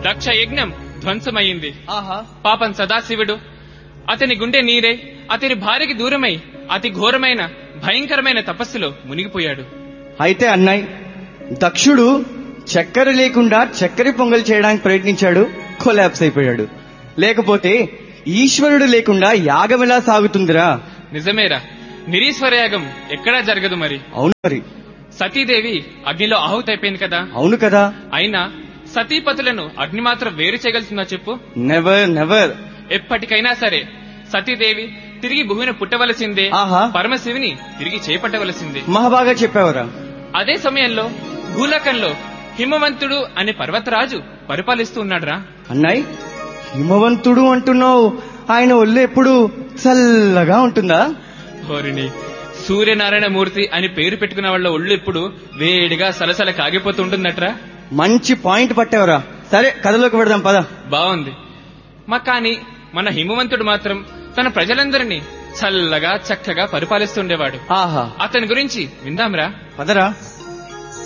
దక్ష యజ్ఞం ధ్వంసమయ్యింది ఆహా పాపం సదాశివుడు అతని గుండె నీరే అతని భార్యకి దూరమై అతి ఘోరమైన భయంకరమైన తపస్సులో మునిగిపోయాడు అయితే అన్నయ్య దక్షుడు చక్కెర లేకుండా చక్కెర పొంగల్ చేయడానికి ప్రయత్నించాడు కొలాప్స్ అయిపోయాడు లేకపోతే ఈశ్వరుడు లేకుండా యాగం ఎలా సాగుతుందిరా నిజమేరా నిరీశ్వర యాగం ఎక్కడా జరగదు మరి అవును మరి సతీదేవి అగ్నిలో ఆహుతైపోయింది కదా అవును కదా అయినా సతీపతులను అగ్ని మాత్రం వేరు చేయగలుగుతుందా చెప్పు నెవర్ నెవర్ ఎప్పటికైనా సరే సతీదేవి తిరిగి భూమిన పుట్టవలసిందే ఆహా. పరమశివుని తిరిగి చేపట్టవలసిందే మహాబాగా చెప్పావురా అదే సమయంలో భూలోకంలో హిమవంతుడు అనే పర్వతరాజు పరిపాలిస్తూ ఉన్నాడురా అన్నయ్య హిమవంతుడు అంటున్నావు ఆయన ఒళ్ళు ఎప్పుడు చల్లగా ఉంటుందా హోరిని సూర్యనారాయణ మూర్తి అని పేరు పెట్టుకున్న వాళ్ళ ఒళ్ళు ఇప్పుడు వేడిగా సలసల కాగిపోతుంటుందట్రా మంచి పాయింట్ పట్టావురా సరే కథలోకి పెడదాం పద బాగుంది మా కాని మన హిమవంతుడు మాత్రం తన ప్రజలందరినీ చల్లగా చక్కగా పరిపాలిస్తుండేవాడు ఆహా అతని గురించి విందాంరా పదరా